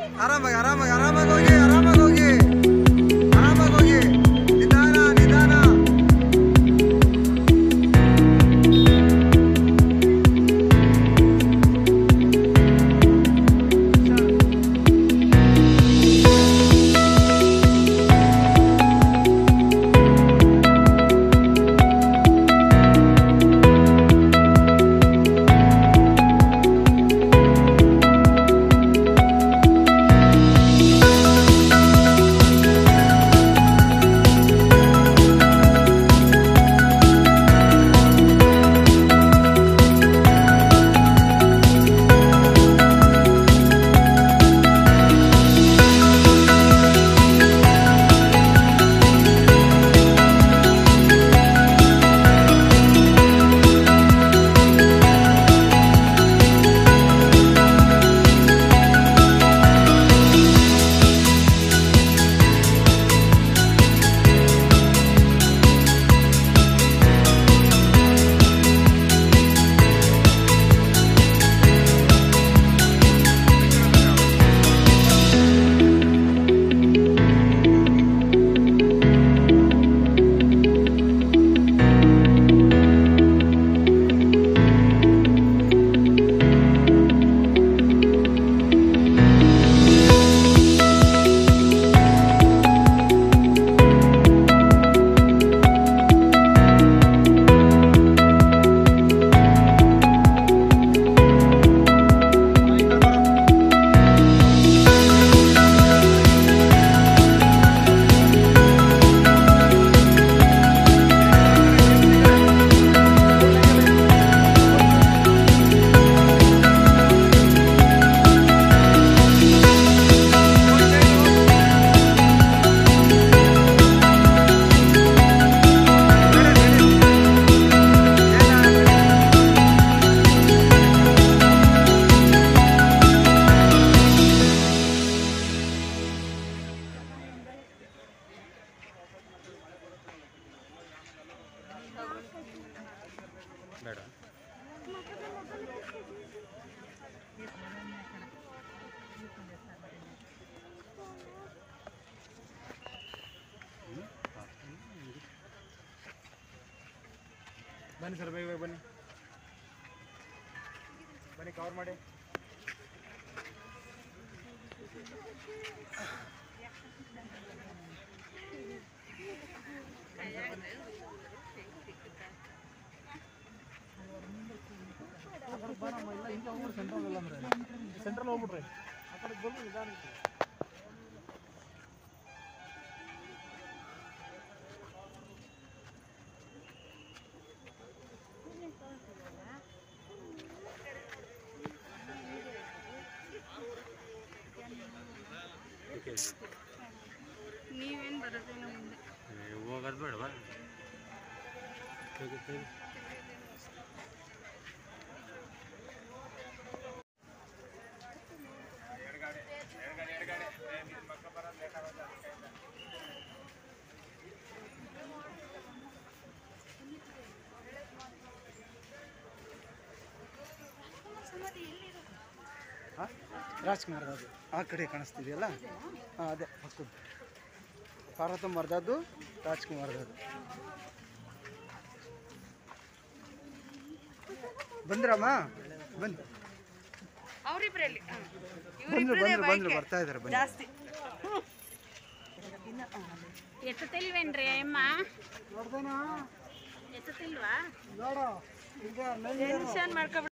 ಆರಾಮಾಗಿ ಆರಾಮಾಗಿ ಆರಾಮಾಗಿ ಹೋಗಿ ಆರಾಮಾಗಿ ಹೋಗಿ ಆರಾಮಾಗಿ ಹೋಗಿ ನಿಧಾನ ನಿಧಾನ ಬೇಡ ಬನ್ನಿ ಸರ್ ಬೇಗ ಬೇಗ ಬನ್ನಿ ಬನ್ನಿ ಕವರ್ ಮಾಡಿ ಸೆಂಟ್ರಲ್ ಹೋಗ್ಬಿಟ್ರಿ ಆ ಕಡೆ ಬಂದು ನಿಧಾನಕ್ಕೆ ನೀವೇನು ಬರೋದೇನೋ ಮುಂದೆ ಹೋಗೋದು ಬೇಡವಾ ರಾಜ್ಕುಮಾರ್ ಅದು ಆ ಕಡೆ ಕಾಣಿಸ್ತಿದೆಯಲ್ಲ ಹಾಂ ಅದೇ ಪಕ್ಕದ್ದು ಪಾರ್ವತಮ್ಮರ್ದದ್ದು ರಾಜ್ಕುಮಾರ್ದದ್ದು ಬಂದ್ರಮ್ಮ ಬಂದು ಅವರಿಬ್ರಲ್ಲಿ ಬಂದ್ರು ಬಂದ್ರು ಬಂದ್ರು ಬರ್ತಾ ಇದ್ದಾರೆ ಬನ್ನಿ ಜಾಸ್ತಿ ಎತ್ತತಿಲ್ವೇನ್ರಿ ಅಮ್ಮ ಎತ್ತತಿಲ್ವಾ ಟೆನ್ಷನ್ ಮಾಡ್ಕೊಬಿಡ